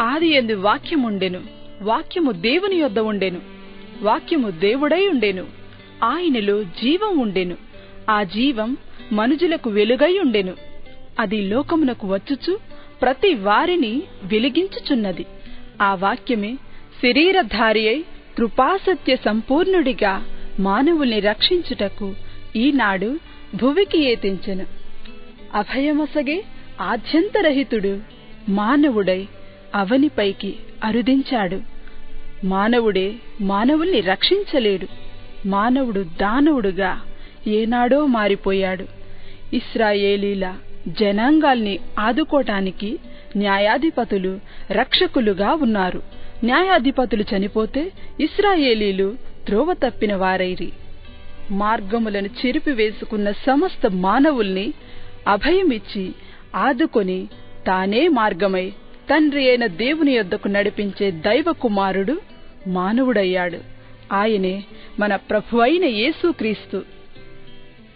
ఆది ఎందు వాక్యముండెను వాక్యము దేవుని యొద్ద ఉండెను వాక్యము దేవుడై ఉండెను ఆయనలో జీవం ఉండెను ఆ జీవం మనుజులకు వెలుగై ఉండెను అది లోకమునకు వచ్చుచు ప్రతి వారిని వెలిగించుచున్నది ఆ వాక్యమే శరీరధారి అయి కృపాసత్య సంపూర్ణుడిగా మానవుల్ని రక్షించుటకు ఈనాడు భువికి ఏతించెను అభయమసగే ఆద్యంతరహితుడు మానవుడై అవనిపైకి అరుదించాడు మానవుడే మానవుల్ని రక్షించలేడు మానవుడు దానవుడుగా ఏనాడో మారిపోయాడు ఇస్రాయేలీల జనాంగాల్ని ఆదుకోటానికి న్యాయాధిపతులు రక్షకులుగా ఉన్నారు న్యాయాధిపతులు చనిపోతే ఇస్రాయేలీలు త్రోవ తప్పిన వారైరి మార్గములను చెరిపివేసుకున్న సమస్త మానవుల్ని అభయమిచ్చి ఆదుకొని తానే మార్గమై తండ్రి అయిన దేవుని యొద్దకు నడిపించే దైవ కుమారుడు మానవుడయ్యాడు ఆయనే మన ప్రభు అయిన యేసుక్రీస్తు